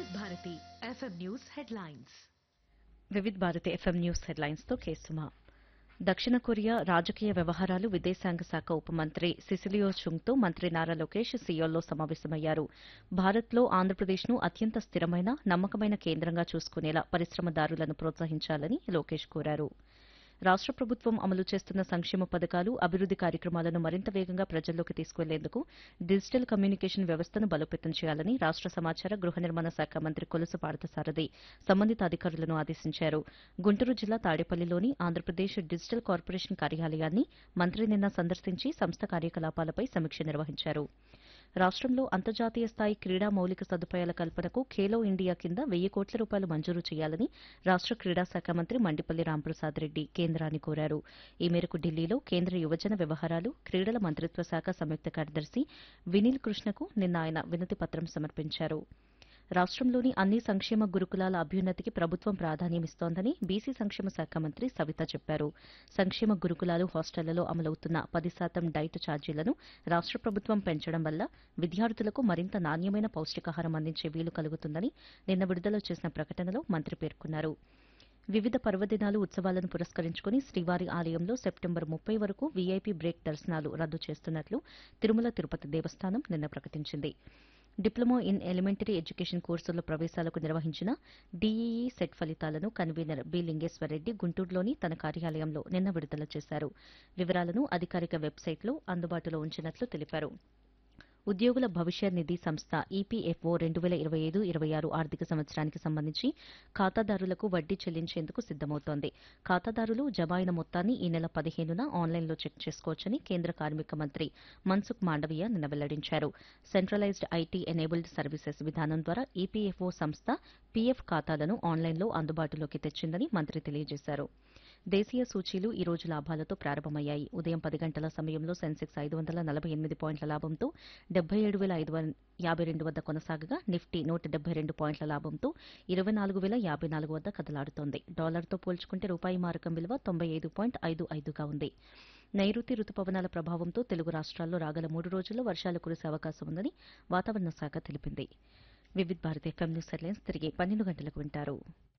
Bharati FM news headlines Vividh Bharati FM news headlines తో కేసుమా దక్షిణ కొరియా రాజకీయ వ్యవహారాలు విదేశాంగ శాఖ ఉప మంత్రి సిసిలియో చుంగ్తో మంత్రి నారా లోకేష్ సియోల్లో సమావేశమయ్యారు భారత్లో ఆంధ్రప్రదేశ్ను అత్యంత స్థిరమైన నమ్మకమైన కేంద్రంగా చూసుకునేలా పరిశ్రమదారులను ప్రోత్సహించాలని లోకేష్ కోరారు రాష్ట ప్రభుత్వం అమలు చేస్తున్న సంక్షేమ పథకాలు అభివృద్ది కార్యక్రమాలను మరింత వేగంగా ప్రజల్లోకి తీసుకెళ్లేందుకు డిజిటల్ కమ్యూనికేషన్ వ్యవస్థను బలోపేతం చేయాలని రాష్ట సమాచార గృహ నిర్మాణ శాఖ మంత్రి కొలుసు పార్థసారథి సంబంధిత అధికారులను ఆదేశించారు గుంటూరు జిల్లా తాడేపల్లిలోని ఆంధ్రప్రదేశ్ డిజిటల్ కార్పొరేషన్ కార్యాలయాన్ని మంత్రి నిన్న సందర్శించి సంస్థ కార్యకలాపాలపై సమీక్ష నిర్వహించారు రాష్టంలో అంతర్జాతీయ స్థాయి క్రీడా మౌలిక సదుపాయాల కల్పనకు ఖేలో ఇండియా కింద వెయ్యి కోట్ల రూపాయలు మంజూరు చేయాలని రాష్ట క్రీడా శాఖ మంత్రి మండిపల్లి రాంప్రసాద్ రెడ్డి కేంద్రాన్ని కోరారు ఈ మేరకు ఢిల్లీలో కేంద్ర యువజన వ్యవహారాలు క్రీడల మంత్రిత్వ శాఖ సంయుక్త కార్యదర్శి వినీల్ కృష్ణకు నిన్న ఆయన వినతి పత్రం సమర్పించారు రాష్టంలోని అన్ని సంక్షేమ గురుకులాల అభ్యున్నతికి ప్రభుత్వం ప్రాధాన్యమిస్తోందని బీసీ సంక్షేమ శాఖ మంత్రి సవిత చెప్పారు సంక్షేమ గురుకులాలు హాస్టళ్లలో అమలవుతున్న పది శాతం డైట్ ఛార్జీలను రాష్ట ప్రభుత్వం పెంచడం వల్ల విద్యార్థులకు మరింత నాణ్యమైన పౌష్టికాహారం అందించే వీలు కలుగుతుందని నిన్న విడుదల చేసిన ప్రకటనలో మంత్రి పేర్కొన్నారు వివిధ పర్వదినాలు ఉత్సవాలను పురస్కరించుకుని శ్రీవారి ఆలయంలో సెప్టెంబర్ ముప్పై వరకు వీఐపీ బ్రేక్ దర్శనాలు రద్దు చేస్తున్నట్లు తిరుమల తిరుపతి దేవస్థానం నిన్న ప్రకటించింది డిప్లొమా ఇన్ ఎలిమెంటరీ ఎడ్యుకేషన్ కోర్సుల్లో ప్రవేశాలకు నిర్వహించిన డీఈఈ సెట్ ఫలితాలను కన్వీనర్ బి లింగేశ్వరరెడ్డి గుంటూరులోని తన కార్యాలయంలో నిన్న విడుదల చేశారు వివరాలను అధికారిక వెబ్సైట్లో అందుబాటులో ఉంచినట్లు తెలిపారు ఉద్యోగుల భవిష్య నిధి సంస్థ ఈపీఎఫ్ఓ రెండు వేల ఇరవై ఐదు ఇరవై ఆరు ఆర్థిక సంవత్సరానికి సంబంధించి ఖాతాదారులకు వడ్డీ చెల్లించేందుకు సిద్దమవుతోంది ఖాతాదారులు జమ అయిన మొత్తాన్ని ఈ నెల పదిహేనున ఆన్లైన్లో చెక్ చేసుకోవచ్చని కేంద్ర కార్మిక మంత్రి మన్సుఖ్ మాండవీయ నిన్న వెల్లడించారు సెంట్రలైజ్డ్ ఐటీ ఎనేబుల్డ్ సర్వీసెస్ విధానం ద్వారా ఈపీఎఫ్ఓ సంస్థ పీఎఫ్ ఖాతాలను ఆన్లైన్లో అందుబాటులోకి తెచ్చిందని మంత్రి తెలియజేశారు దేశీయ సూచీలు ఈ రోజు లాభాలతో ప్రారంభమయ్యాయి ఉదయం పది గంటల సమయంలో సెన్సెక్స్ ఐదు వందల నలభై ఎనిమిది పాయింట్ల లాభంతో డెబ్బై ఏడు వేల ఐదు వం- యాభై రెండు వద్ద కొనసాగగా నిఫ్టీ నూట డెబ్బై రెండు పాయింట్ల లాభంతో ఇరవై నాలుగు వేల యాభై నాలుగు వద్ద కదలాడుతోంది డాలర్తో పోల్చుకుంటే రూపాయి మారకం విలువ తొంభై ఐదు పాయింట్ ఐదు ఐదుగా ఉంది నైరుతి రుతుపవనాల ప్రభావంతో తెలుగు రాష్ట్రాల్లో రాగల మూడు రోజుల్లో వర్షాలు కురిసే అవకాశం ఉందని వాతావరణ శాఖ తెలిపింది Vividh Bharati FM news headlines తిరిగి పన్నెండు గంటలకు వింటారు